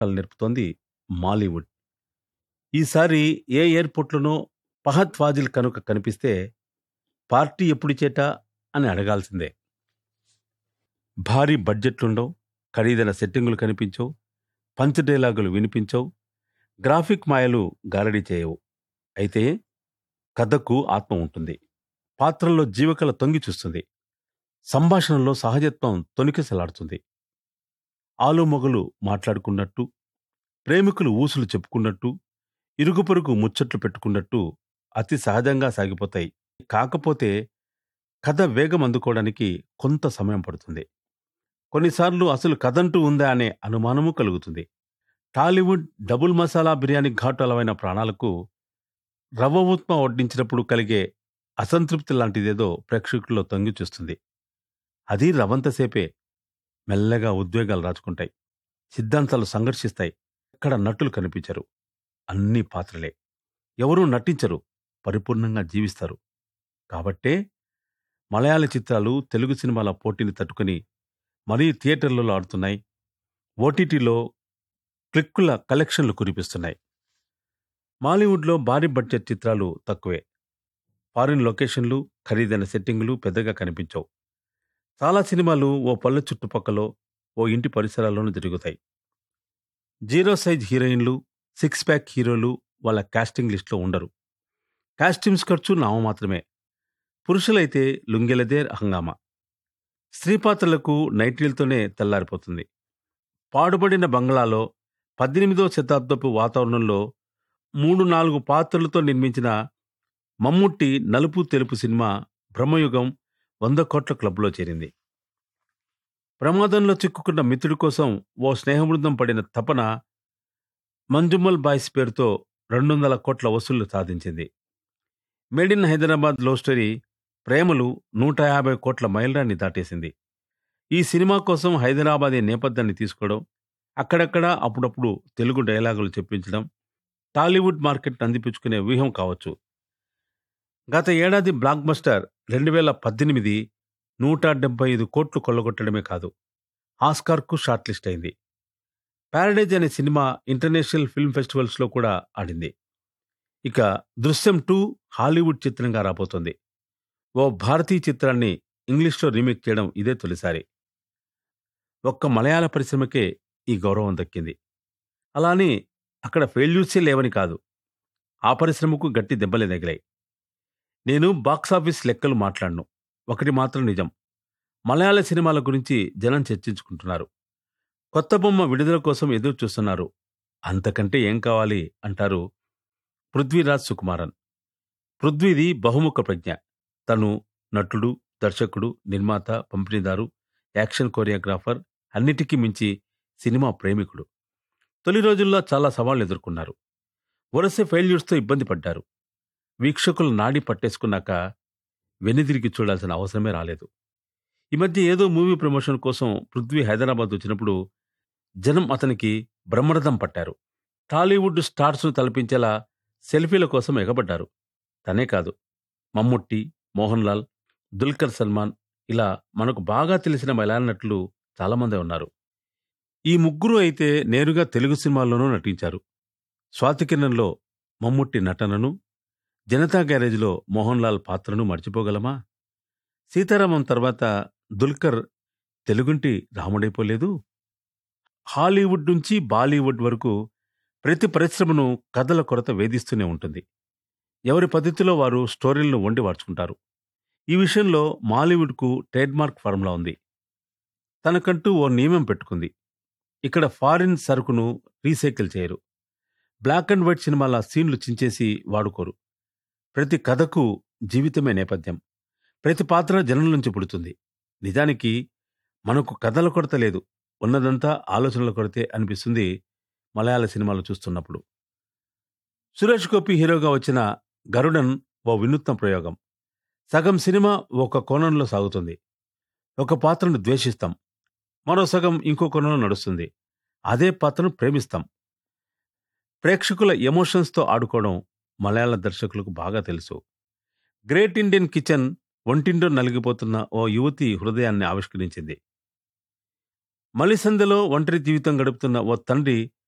నేర్పుతోంది మాలీవుడ్ ఈసారి ఏ ఎయిర్పోర్ట్లోనో ఫహద్ ఫాజిల్ కనుక కనిపిస్తే పార్టీ ఎప్పుడిచేట అని అడగాల్సిందే భారీ బడ్జెట్లుండవు ఖరీదైన సెట్టింగులు కనిపించవు పంచ్ డైలాగులు వినిపించవు గ్రాఫిక్ మాయలు గారడీ చేయవు అయితే కథకు ఆత్మ ఉంటుంది పాత్రల్లో జీవకళ తొంగి చూస్తుంది సంభాషణలో సహజత్వం తొనికిసలాడుతుంది ఆలుమొగలు మాట్లాడుకున్నట్టు ప్రేమికులు ఊసులు చెప్పుకున్నట్టు ఇరుగు పొరుగు ముచ్చట్లు పెట్టుకున్నట్టు అతి సహజంగా సాగిపోతాయి కాకపోతే కథ వేగం అందుకోవడానికి కొంత సమయం పడుతుంది కొన్నిసార్లు అసలు కథంటూ ఉందా అనే అనుమానము కలుగుతుంది టాలీవుడ్ డబుల్ మసాలా బిర్యానీ ఘాటు అలవైన ప్రాణాలకు రవ్వ ఉప్మా వడ్డించినప్పుడు కలిగే అసంతృప్తి లాంటిదేదో ప్రేక్షకుల్లో తొంగి చూస్తుంది అది రవంతసేపే మెల్లగా ఉద్వేగాలు రాచుకుంటాయి సిద్ధాంతాలు సంఘర్షిస్తాయి ఎక్కడ నటులు కనిపించరు అన్ని పాత్రలే ఎవరూ నటించరు పరిపూర్ణంగా జీవిస్తారు కాబట్టే మలయాళ చిత్రాలు తెలుగు సినిమాల పోటీని తట్టుకుని మరీ థియేటర్లలో ఆడుతున్నాయి ఓటీటీలో క్లిక్కుల కలెక్షన్లు కురిపిస్తున్నాయి మాలీవుడ్లో భారీ బడ్జెట్ చిత్రాలు తక్కువే ఫారిన్ లొకేషన్లు ఖరీదైన సెట్టింగులు పెద్దగా కనిపించవు చాలా సినిమాలు ఓ పల్లె చుట్టుపక్కలో ఓ ఇంటి పరిసరాల్లోనూ జరుగుతాయి జీరో సైజ్ హీరోయిన్లు సిక్స్ ప్యాక్ హీరోలు వాళ్ళ కాస్టింగ్ లిస్ట్లో ఉండరు కాస్ట్యూమ్స్ ఖర్చు నామమాత్రమే పురుషులైతే లుంగెలదే హంగామా స్త్రీ పాత్రలకు నైట్రీలతోనే తెల్లారిపోతుంది పాడుబడిన బంగ్లాలో పద్దెనిమిదో శతాబ్దపు వాతావరణంలో మూడు నాలుగు పాత్రలతో నిర్మించిన మమ్ముట్టి నలుపు తెలుపు సినిమా బ్రహ్మయుగం వంద కోట్ల క్లబ్లో చేరింది ప్రమాదంలో చిక్కుకున్న మిత్రుడి కోసం ఓ స్నేహబృందం పడిన తపన మంజుమల్ బాయ్స్ పేరుతో రెండు వందల కోట్ల వసూళ్లు సాధించింది made in Hyderabad love story Premalu నూట యాభై కోట్ల మైలురాన్ని దాటేసింది ఈ సినిమా కోసం హైదరాబాదీ నేపథ్యాన్ని తీసుకోవడం అక్కడక్కడ అప్పుడప్పుడు తెలుగు డైలాగులు చెప్పించడం టాలీవుడ్ మార్కెట్ అందిపుచ్చుకునే వ్యూహం కావచ్చు గత ఏడాది బ్లాక్ బస్టర్ రెండు వేల పద్దెనిమిది నూట డెబ్బై ఐదు కోట్లు కొల్లగొట్టడమే కాదు ఆస్కార్కు షార్ట్ లిస్ట్ అయింది ప్యారడైజ్ అనే సినిమా ఇంటర్నేషనల్ ఫిల్మ్ ఫెస్టివల్స్లో కూడా ఆడింది ఇక దృశ్యం టూ హాలీవుడ్ చిత్రంగా రాబోతోంది ఓ భారతీయ చిత్రాన్ని ఇంగ్లీష్లో రీమేక్ చేయడం ఇదే తొలిసారి ఒక్క మలయాళ పరిశ్రమకే ఈ గౌరవం దక్కింది అలానే అక్కడ ఫెయిల్యూర్సే లేవని కాదు ఆ పరిశ్రమకు గట్టి దెబ్బలే తగిలాయి నేను బాక్సాఫీస్ లెక్కలు మాట్లాడను ఒకటి మాత్రం నిజం మలయాళ సినిమాల గురించి జనం చర్చించుకుంటున్నారు కొత్త బొమ్మ విడుదల కోసం ఎదురు చూస్తున్నారు అంతకంటే ఏం కావాలి అంటారు పృథ్వీరాజ్ సుకుమారన్ పృథ్వీది బహుముఖ ప్రజ్ఞ తను నటుడు దర్శకుడు నిర్మాత పంపిణీదారు యాక్షన్ కొరియోగ్రాఫర్ అన్నిటికీ మించి సినిమా ప్రేమికుడు తొలి రోజుల్లో చాలా సవాళ్లు ఎదుర్కొన్నారు వరుస ఫెయిల్యూర్స్తో ఇబ్బంది పడ్డారు వీక్షకులు నాడి పట్టేసుకున్నాక వెనుదిరిగి చూడాల్సిన అవసరమే రాలేదు ఈ మధ్య ఏదో మూవీ ప్రమోషన్ కోసం పృథ్వీ హైదరాబాద్ వచ్చినప్పుడు జనం అతనికి బ్రహ్మరథం పట్టారు టాలీవుడ్ స్టార్స్ను తలపించేలా సెల్ఫీల కోసం ఎగబడ్డారు తనే కాదు మమ్ముట్టి మోహన్ లాల్ దుల్కర్ సల్మాన్ ఇలా మనకు బాగా తెలిసిన మలయాళ నటులు చాలామందే ఉన్నారు ఈ ముగ్గురు అయితే నేరుగా తెలుగు సినిమాల్లోనూ నటించారు స్వాతికిరణంలో మమ్ముట్టి నటనను జనతా గ్యారేజ్లో మోహన్ లాల్ పాత్రను మర్చిపోగలమా సీతారామం తర్వాత దుల్కర్ తెలుగుంటి రాముడైపోలేదు హాలీవుడ్ నుంచి బాలీవుడ్ వరకు ప్రతి పరిశ్రమను కథల కొరత వేధిస్తూనే ఉంటుంది ఎవరి పద్ధతిలో వారు స్టోరీలను వండి వార్చుకుంటారు ఈ విషయంలో మాలీవుడ్కు ట్రేడ్మార్క్ ఫార్ములా ఉంది తనకంటూ ఓ నియమం పెట్టుకుంది ఇక్కడ ఫారిన్ సరుకును రీసైకిల్ చేయరు బ్లాక్ అండ్ వైట్ సినిమాల సీన్లు చించేసి వాడుకోరు ప్రతి కథకు జీవితమే నేపథ్యం ప్రతి పాత్ర జనం నుంచి పుడుతుంది నిజానికి మనకు కథల కొరత లేదు ఉన్నదంతా ఆలోచనల కొరతే అనిపిస్తుంది మలయాళ సినిమాలు చూస్తున్నప్పుడు సురేష్ గోపి హీరోగా వచ్చిన గరుడన్ ఓ వినూత్న ప్రయోగం సగం సినిమా ఒక కోణంలో సాగుతుంది ఒక పాత్రను ద్వేషిస్తాం మరో సగం ఇంకో కోణంలో నడుస్తుంది అదే పాత్రను ప్రేమిస్తాం ప్రేక్షకుల ఎమోషన్స్తో ఆడుకోవడం మలయాళ దర్శకులకు బాగా తెలుసు గ్రేట్ ఇండియన్ కిచెన్ ఒంటింటో నలిగిపోతున్న ఓ యువతి హృదయాన్ని ఆవిష్కరించింది మలిసందలో ఒంటరి జీవితం గడుపుతున్న ఓ తండ్రి